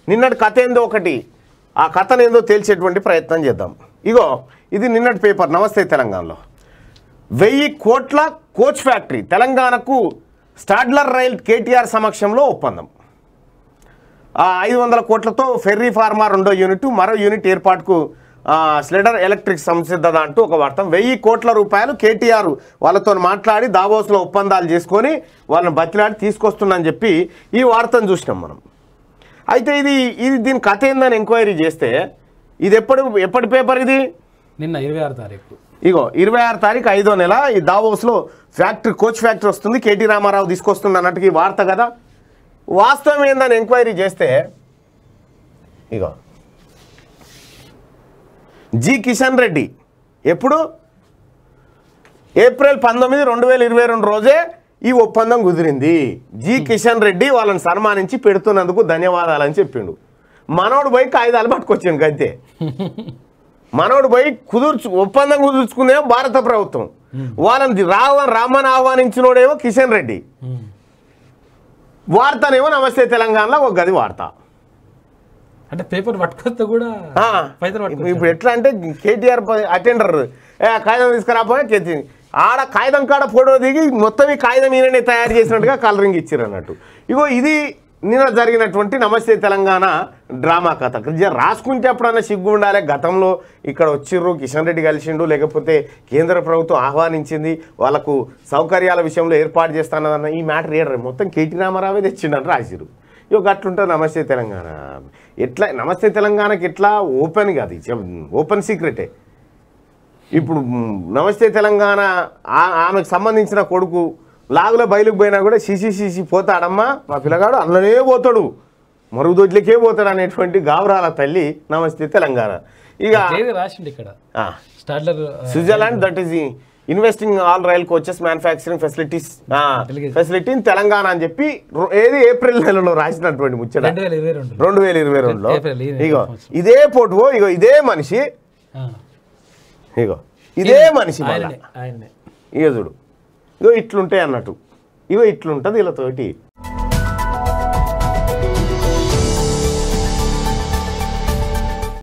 నిన్నటి కథ ఏందో ఒకటి ఆ కథను ఏందో తేల్చేటువంటి ప్రయత్నం చేద్దాం ఇగో ఇది నిన్నటి పేపర్ నమస్తే తెలంగాణలో వెయ్యి కోట్ల కోచ్ ఫ్యాక్టరీ తెలంగాణకు స్టాడ్లర్ రైల్ కేటీఆర్ సమక్షంలో ఒప్పందం ఆ ఐదు వందల కోట్లతో ఫెర్రీ ఫార్మా రెండో యూనిట్ మరో యూనిట్ ఏర్పాటుకు ఆ, స్లెడర్ ఎలక్ట్రిక్ సంసిద్ధత అంటూ ఒక వార్త వెయ్యి కోట్ల రూపాయలు కేటీఆర్ వాళ్ళతో మాట్లాడి దావోస్లో ఒప్పందాలు చేసుకొని వాళ్ళని బతిలాడి తీసుకొస్తుందని చెప్పి ఈ వార్తను చూసినాం మనం అయితే ఇది ఇది దీని కథ ఏందని ఎంక్వైరీ చేస్తే ఇది ఎప్పుడు ఎప్పటి పేపర్ ఇది నిన్న ఇరవై ఆరు తారీఖు ఇగో ఇరవై ఆరు తారీఖు ఐదో నెల ఈ దావోస్లో ఫ్యాక్టరీ కోచ్ ఫ్యాక్టరీ వస్తుంది కేటీ రామారావు తీసుకొస్తుంది అన్నట్టుగా ఈ వార్త కదా వాస్తవం ఏందని ఎంక్వైరీ చేస్తే ఇగో జి కిషన్ రెడ్డి ఎప్పుడు ఏప్రిల్ పంతొమ్మిది రెండు వేల ఇరవై రెండు రోజే ఈ ఒప్పందం కుదిరింది జి కిషన్ రెడ్డి వాళ్ళని సన్మానించి పెడుతున్నందుకు ధన్యవాదాలని చెప్పిండు మనోడు పోయి కాగితాలు పట్టుకొచ్చాను అంతే మనోడు పోయి కుదుర్చు ఒప్పందం కుదుర్చుకుందేమో భారత ప్రభుత్వం వాళ్ళని రావ రామని ఆహ్వానించినోడేమో కిషన్ రెడ్డి వార్తనేమో నమస్తే తెలంగాణలో ఒక గది వార్త అంటే పేపర్ పట్టుకొస్తే కూడా ఆ, పైసలు ఇప్పుడు పట్టుకొచ్చారు. ఇప్పుడు ఎట్లా అంటే కేటీఆర్ అటెండర్ ఏ కాగితం తీసుకురాపోయా కేటీ ఆడ కాగితం కాడ ఫోటో దిగి మొత్తం ఈ కాగితం ఈయననే తయారు చేసినట్టుగా కలరింగ్ ఇచ్చారు అన్నట్టు ఇగో ఇది నిన్న జరిగినటువంటి నమస్తే తెలంగాణ డ్రామా కథ జర రాసుకుంటే ఎప్పుడన్నా సిగ్గు ఉండాలి గతంలో ఇక్కడ వచ్చిర్రు కిషన్ రెడ్డి కలిసిండు లేకపోతే కేంద్ర ప్రభుత్వం ఆహ్వానించింది వాళ్ళకు సౌకర్యాల విషయంలో ఏర్పాటు చేస్తానన్న ఈ మ్యాటర్ ఏడరు మొత్తం కేటీ రామారావే తెచ్చిండని రాసిరు ఇక అట్లుంటుంది నమస్తే తెలంగాణ ఎట్లా నమస్తే తెలంగాణకి ఎట్లా ఓపెన్ కాదు ఇది చెప్- ఓపెన్ సీక్రెటే ఇప్పుడు మ్, నమస్తే తెలంగాణ ఆ- ఆమెకు సంబంధించిన కొడుకు లాగులో బయలుకు పోయినా కూడా సిసి సిసి పోతాడమ్మా మా పిల్లగాడు అందులోనే పోతాడు మరుగుదొడ్లకే పోతాడు అనేటువంటి గాబరాల తల్లి నమస్తే తెలంగాణ ఇక ఏది రాసిండు ఇక్కడ ఆ, Stadler Switzerland that is investing all rail coaches manufacturing facilities Delegation. Facility in Telangana అని చెప్పి రో- ఏది ఏప్రిల్ నెలలో రాసినటువంటి ముచ్చట రెండు వేల ఇరవై రెండు రెండు వేల ఇరవై రెండులో ఏప్రిల్, ఈ ఇగో సంవత్సరం. ఇదే ఫోటో ఇగో ఇదే మనిషి ఇగో ఇదే మనిషి మళ్ళా ఆయననే ఆయననే ఇగో చూడు ఇగో ఇట్లుంటాయి అన్నట్టు ఇగో ఇట్లుంటది వీళ్ళతోటి